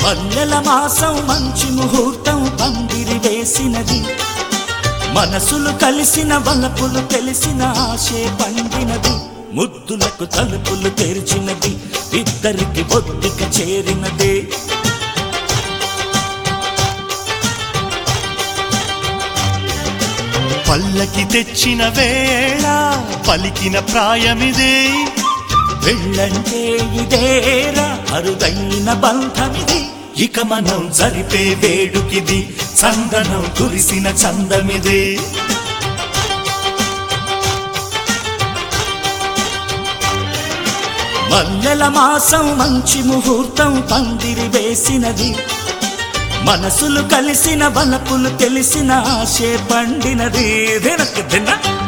మల్లెల మాసం మంచి ముహూర్తం పందిరి వేసినది మనసులు కలిసిన వలపులు తెలిసిన ఆశే పండినది ముద్దులకు తలుపులు తెరిచినది ఇద్దరికి ఒత్తిక చేరినదే పల్లకి తెచ్చిన వేళ పలికిన ప్రాయమిదే వెళ్ళంటే ఇదేరా అరుదైన బంధమిది ఇక మనం జరిపే వేడుకిది చందనం కురిసిన చందమిదే మల్లెల మాసం మంచి ముహూర్తం పందిరి వేసినది మనసులు కలిసిన వలపులు తెలిసిన ఆశే పండినది దినకు దిన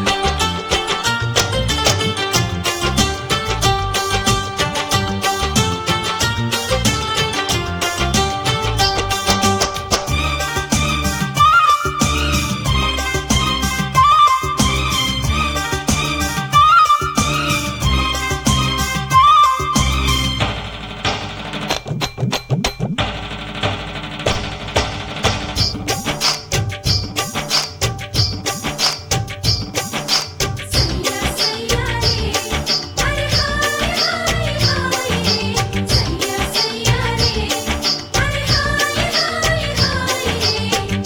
సయ్యా సయ్యా రే హరి హాయ్ హాయ్ హాయ్ సయ్యా సయ్యా రే హరి హాయ్ హాయ్ హాయ్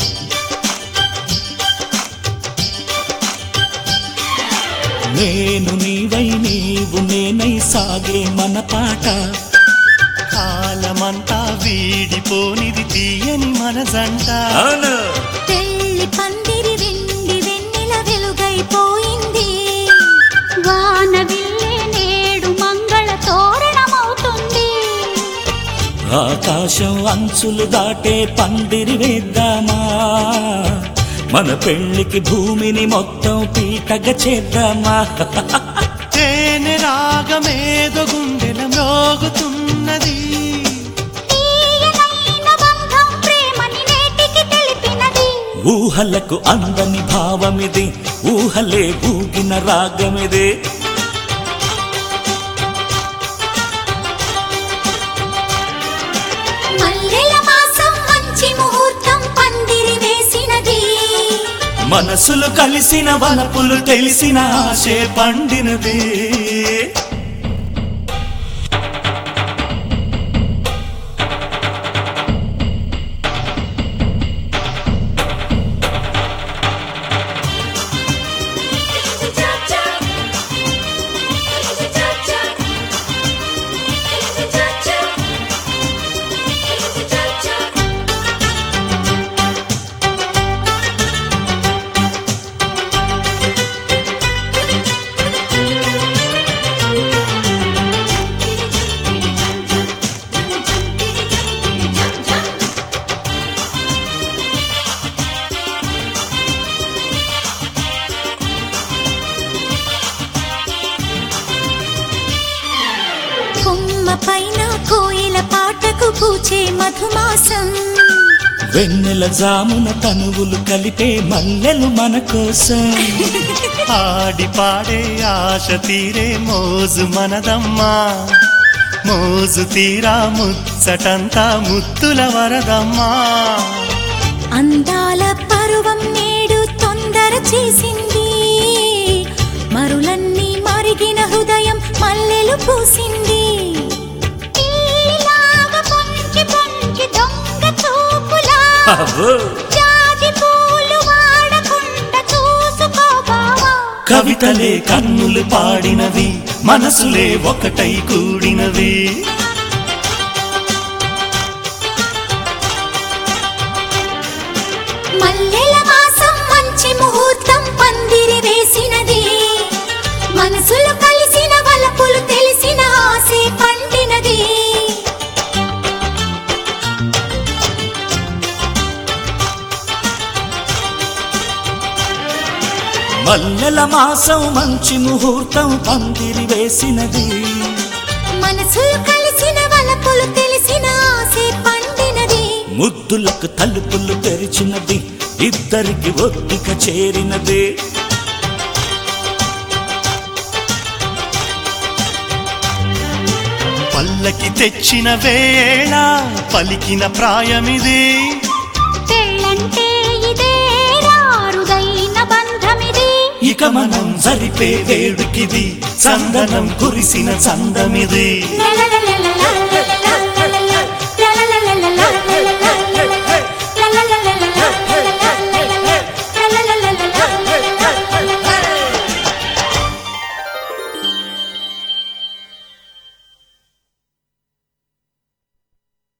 నేను నీవై నీవు నేనై సాగే మన పాట కాలమంతా వీడిపోనిది తీయని మన జంట అవును పెళ్లి పందిరి వెండి వెన్నెల వెలుగైపోయింది వాన విల్లే నేడు మంగళ తోరణమవుతుంది ఆకాశం అంచులు దాటే పందిరి వేద్దామా మన పెళ్లికి భూమిని మొత్తం పీటగా చేద్దామా తేనె రాగమేదో గుండెల మ్రోగుతున్నది తీయనైన బంధం ప్రేమని నేటికి తెలిపినది ఊహలకు అందని భావమిది ఊహలే ఊగిన రాగమిది మల్లెల మాసం మంచి ముహూర్తం పందిరి వేసినది మనసులు కలిసిన వలపులు తెలిసిన ఆశే పండినది కొమ్మ పైన కోయిల పాటకు పూచే మధుమాసం వెన్నెల జామున తనువులు కలిపే మల్లెలు మన కోసం ఆడి పాడే ఆశ తీరే మోజు మనదమ్మా మోజు తీరా ముచ్చటంతా ముత్తుల వరదమ్మా అందాల పరువం నేడు తొందర చేసింది మరులన్నీ మరిగిన హృదయం మల్లెలు పూసింది ఈలాగా పొంచి పొంచి దొంగ చూపులా అవ్వో! జాజి పూలు వాడకుండా చూసుకోబావా కవితలే కన్నులు పాడినవి మనసులే ఒకటై కూడినవి మల్లెల మాసం మంచి ముహూర్తం పందిరి వేసినది మనసులు కలిసిన వలపులు తెలిసిన ఆశే పండినది మల్లెల మాసం మంచి ముహూర్తం పందిరి వేసినది మనసులు కలిసిన వలపులు తెలిసిన ఆశే పండినది ముద్దులకు తలుపులు తెరిచినది ఇద్దరికి ఒత్తిక చేరినది పల్లె పల్లకి తెచ్చిన వేళ పలికిన ప్రాయమిది పెళ్ళంటే ఇదే రారుదైన బంధమిది ఇక మనం జరిపే వేడుకిది చందనం కురిసిన చందమిది లలలలలలలల.